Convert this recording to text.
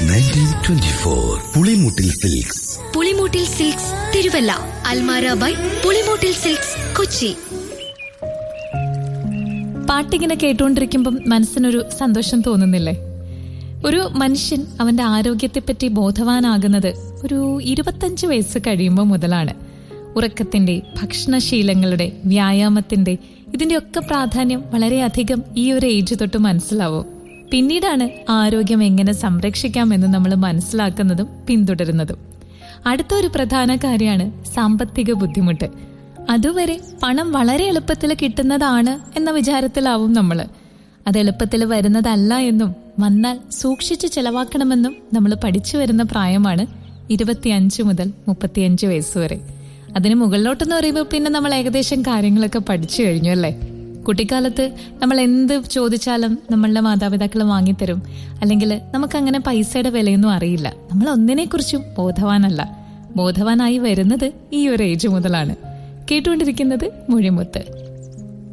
nineteen twenty four Pulimoottil silks Pulimoottil silks Thiruvalla അൽമാര by Pulimoottil silks Kochi പാട്ടിങ്ങനെ കേട്ടുകൊണ്ടിരിക്കുമ്പം മനസ്സിനൊരു സന്തോഷം തോന്നുന്നില്ലേ ഒരു മനുഷ്യൻ അവന്റെ ആരോഗ്യത്തെപ്പറ്റി ബോധവാനാകുന്നത് ഒരു ഇരുപത്തഞ്ച് വയസ്സ് കഴിയുമ്പോൾ മുതലാണ് ഉറക്കത്തിന്റെ ഭക്ഷണശീലങ്ങളുടെ വ്യായാമത്തിന്റെ ഇതിന്റെയൊക്കെ പ്രാധാന്യം വളരെയധികം ഈ ഒരു ഏജ് തൊട്ട് മനസ്സിലാവും പിന്നീടാണ് ആരോഗ്യം എങ്ങനെ സംരക്ഷിക്കാമെന്ന് നമ്മൾ മനസ്സിലാക്കുന്നതും പിന്തുടരുന്നതും അടുത്ത ഒരു പ്രധാന കാര്യമാണ് സാമ്പത്തിക ബുദ്ധിമുട്ട് അതുവരെ പണം വളരെ എളുപ്പത്തിൽ കിട്ടുന്നതാണ് എന്ന വിചാരത്തിലാവും നമ്മൾ അത് എളുപ്പത്തിൽ വരുന്നതല്ല എന്നും വന്നാൽ സൂക്ഷിച്ച് ചെലവാക്കണമെന്നും നമ്മൾ പഠിച്ചു വരുന്ന പ്രായമാണ് ഇരുപത്തിയഞ്ച് മുതൽ മുപ്പത്തിയഞ്ച് വയസ്സ് വരെ അതിന് മുകളിലോട്ടെന്ന് പറയുമ്പോൾ പിന്നെ നമ്മൾ ഏകദേശം കാര്യങ്ങളൊക്കെ പഠിച്ചു കഴിഞ്ഞു അല്ലേ കുട്ടിക്കാലത്ത് നമ്മൾ എന്ത് ചോദിച്ചാലും നമ്മളുടെ മാതാപിതാക്കൾ വാങ്ങിത്തരും അല്ലെങ്കിൽ നമുക്കങ്ങനെ പൈസയുടെ വിലയൊന്നും അറിയില്ല നമ്മൾ ഒന്നിനെക്കുറിച്ചും ബോധവാനല്ല ബോധവാനായി വരുന്നത് ഈ ഒരു ഏജ് മുതലാണ് കേട്ടുകൊണ്ടിരിക്കുന്നത് മൊഴിമുത്ത്